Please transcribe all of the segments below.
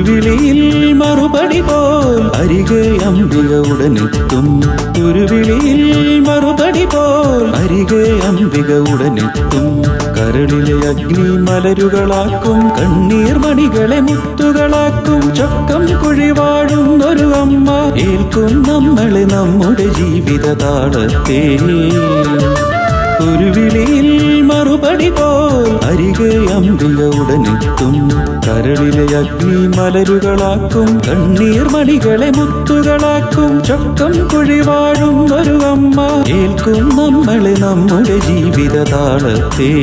വിളിയിൽ മറുപടി പോൽ അരികെ അംബിക ഉടനെത്തും ഒരു വിളിയിൽ മറുപടി പോൽ അരികെ അംബിക ഉടനെത്തും കരളിലെ അഗ്നി മലരുകളാക്കും കണ്ണീർ മണികളെ മുത്തുകളാക്കും ചക്കം കുഴിവാഴും ഒരു അമ്മ ഏൽക്കും നമ്മളെ നമ്മുടെ ജീവിത താളത്തെ ഒരു വിളിയിൽ മറുപടി പോൽ അരികെ അംബിക ഉടനെത്തും കരളിലെ അഗ്നി മലരുകളാക്കും കണ്ണീർ മണികളെ മുത്തുകളാക്കും ചക്കം കുഴിവാഴും ഒരു അമ്മ ഏൽക്കും നമ്മളെ നമ്മുടെ ജീവിത താളത്തെ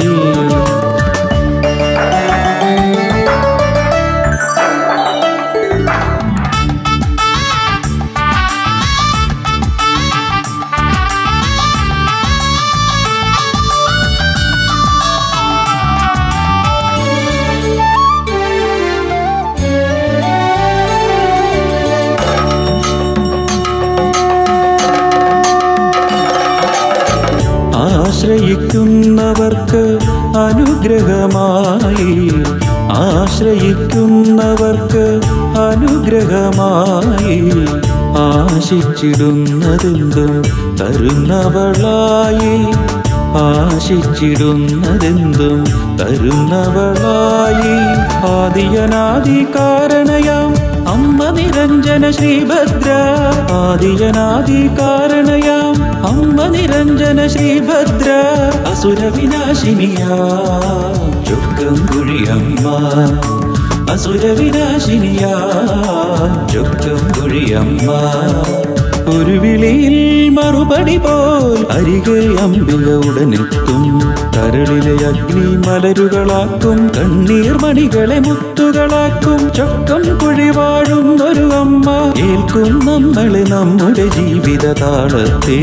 ആശ്രയിക്കുന്നവർക്ക് അനുഗ്രഹമായി ആശ്രയിക്കുന്നവർക്ക് അനുഗ്രഹമായി ആശിച്ചിടുന്നതെന്തും തരുന്നവളായി ആശിച്ചിടുന്നതെന്തും തരുന്നവളായി ആദിയനാദി കാരണയാം അമ്മ നിരഞ്ജന ശ്രീഭദ്ര ആദിയനാദി കാരണയാം അമ്മ നിരഞ്ജന ശ്രീഭദ്ര അസുര വിനാശിനിയാ ചുക്കം കുഴിയമ്മ അസുര വിനാശിനിയാ ചുക്കം കുഴിയമ്മ ഒരു വിളിയിൽ മറുപടി പോൽ അരികെ അംബിക ഉടനെത്തും കരളിലെ അഗ്നി മലരുകളാക്കും കണ്ണീർ മണികളെ മുത്തുകളാക്കും ചക്കം കുഴിവാഴും ഒരു അമ്മ ഏൽക്കും നമ്മളെ നമ്മുടെ ജീവിത താളത്തെ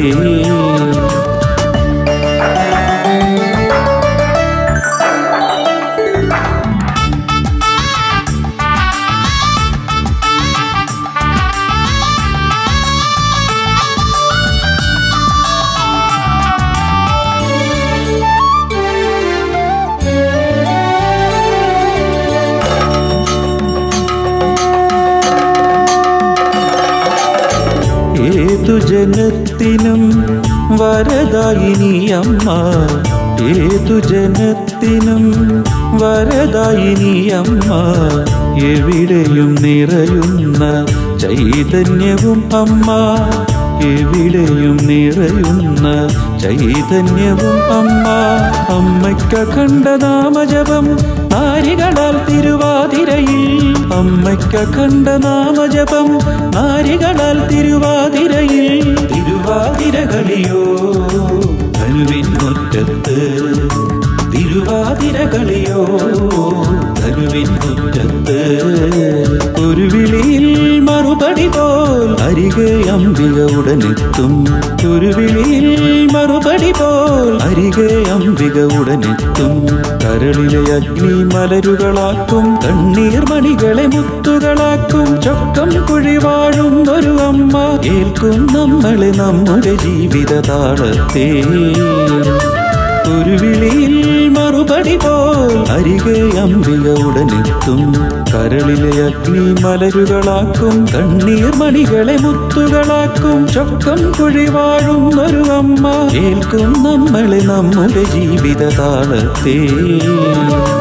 ഏതു ജനത്തിനും വരദായിനി അമ്മ ഏതു ജനത്തിനും വരദായിനി അമ്മ എവിടെയും നിറയുന്ന ചൈതന്യവും അമ്മ എവിടെയും നിറയുന്ന ചൈതന്യവും അമ്മ അമ്മയ്ക്ക കണ്ട നാമജപം നാരികളാൽ തിരുവാതിരയിൽ അമ്മയ്ക്ക കണ്ട നാമജപം നാരികളാൽ തിരുവാതിരയിൽ തിരുവാതിരകളിയോ ധനുവിൻ മുറ്റത്ത് തിരുവാതിരകളിയോ ധനുവിൻ മുറ്റത്ത് ഒരു വിളിയിൽ മറുപടി പോൽ അരികെ അംബിക ഉടനെത്തും ഒരു വിളിയിൽ മറുപടി പോൽ അരികെ അംബിക ഉടനെത്തും കരളിലെ അഗ്നി മലരുകളാക്കും കണ്ണീർ മണികളെ മുത്തുകളാക്കും ചക്കം കുഴിവാഴും ഒരു അമ്മ ഏൽക്കും നമ്മളെ നമ്മുടെ ജീവിത താളത്തെ ഒരു വിളിയിൽ മറുപടി പോൽ അരികെ അംബിക ഉടനെത്തും കരളിലെ അഗ്നി മലരുകളാക്കും കണ്ണീർ മണികളെ മുത്തുകളാക്കും ചക്കം കുഴിവാഴും ഒരു അമ്മ ഏൽക്കും നമ്മളെ നമ്മുടെ ജീവിത താളത്തെ